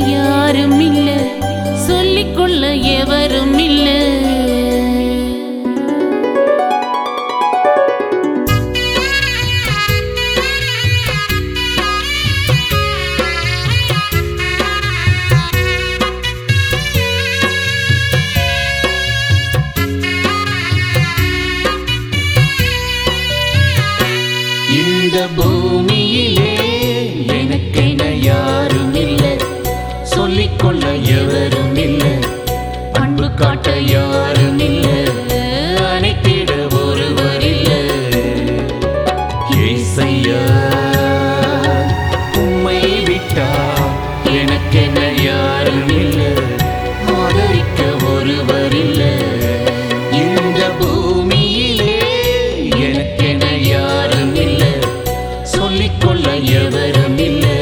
யாரும் இல்ல சொல்லிக்கொள்ள எவரும் இல்ல இந்த பூமியிலே எனக்கென யாரும் இல்லை சொல்லிக்கொள்ள எவரும் இல்லை அன்பு காட்ட யாரும் இல்லை அணைத்திட ஒருவர் இல்லை ஏசையா உம்மை விட்டா எனக்கென யாரும் இல்லை ஆதரிக்க ஒருவர் இல்லை இந்த பூமியிலே எனக்கென யாரும் இல்லை சொல்லிக்கொள்ள எவரும் இல்லை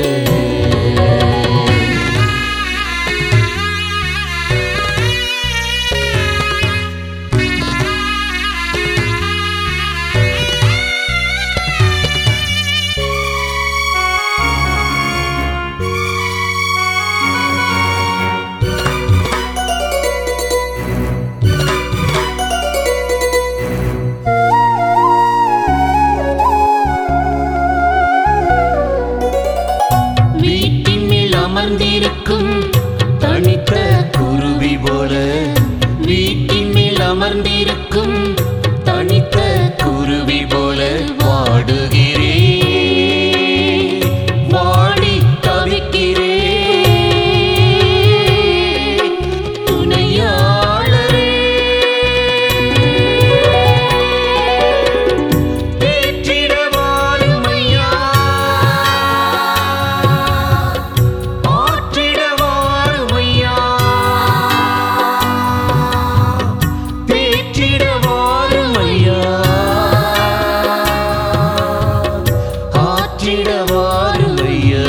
வீட்டின் மேல் அமர்ந்திருக்கும் தனித்த குருவி போல வீட்டின் மேல் அமர்ந்திருக்கும் தனித்த குருவி போல வாடுகிறே வாடி தவிக்கிறே துணையாளரே தேற்றிட வாருமையா ஆற்றிட வாருமையா தேற்றிட வாருமையா ஆற்றிட வாருமையா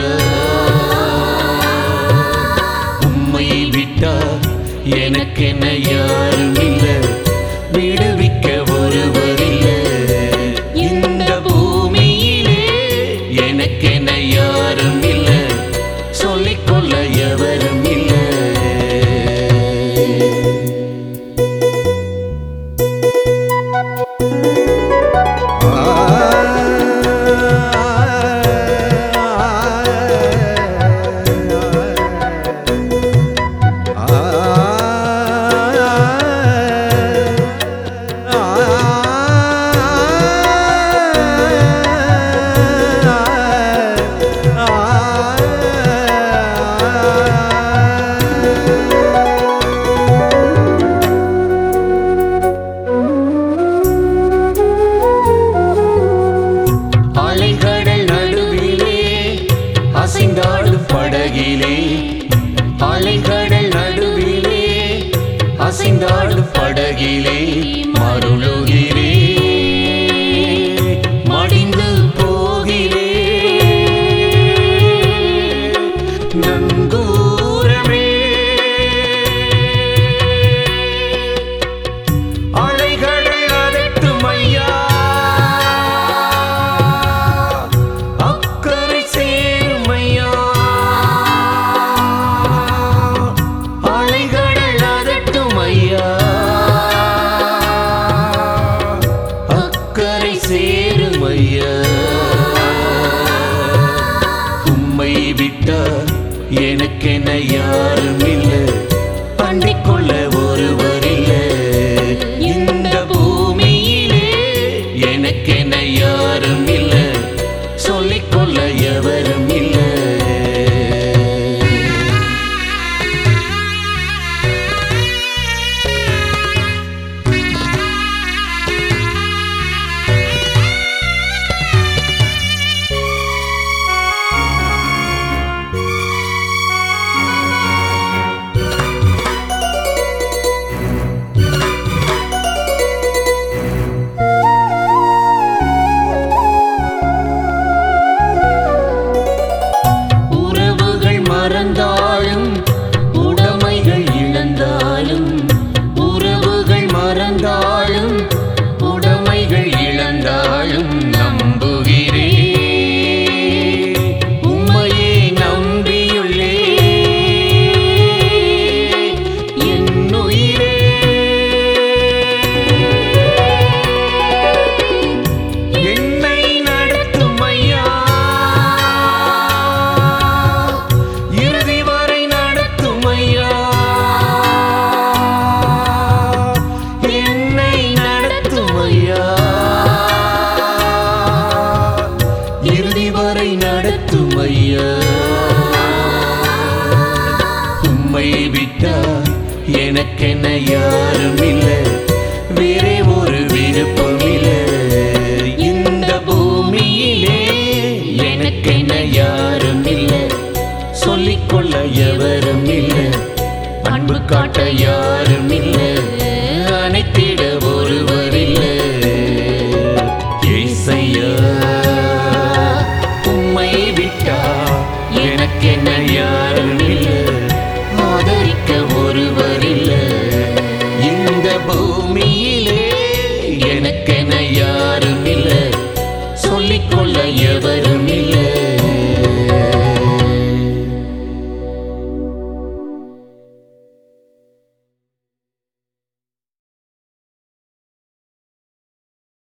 உம்மை விட்டா எனக்கென யாரும் இல்லை விடுவிக்க ஒருவர் இல்லை இந்த பூமியிலே எனக்கென யாரும் இல்லை சொல்லிக்கொள்ள எவரும் இல்லை அலைகடல் நடுவிலே அசைந்தாடும் படகிலே அலைகடல் நடுவிலே அசைந்தாடும் படகிலே மருளுகிறே மடிந்து போகிறே நங்கூரமே அலைகளை அதட்டும் ஐயா அக்கறை சேரும் ஐயா அலைகள் அதட்டும் ஐயா அக்கறை சேரும் ஐயா உம்மை விட்டா எனக்கென யாரும் இல்லை பண்டிக் கொள்ள ஒருவர் இல்லை இந்த பூமியிலே எனக்கென யாரும் இல்லை சொல்லிக்கொள்ள எவரும் இல்லை உம்மை விட்டா எனக்கென்ன யாரும் இல்லை வேறே ஒரு விருப்பம் இல்லை இந்த பூமியிலே எனக்கென்ன யாரும் இல்லை சொல்லிக்கொள்ள எவரும் இல்லை அன்பு காட்ட யாரும் இல்லை அனைத்திட ஒருவர் இல்லை ஏசையா உம்மை விட்டா எனக்கென்ன யாரும் இல்லை ஆதரிக்க ஒருவர் இல்லை இந்த பூமியிலே எனக்கென யாரும் இல்லை சொல்லிக்கொள்ள எவரும் இல்லை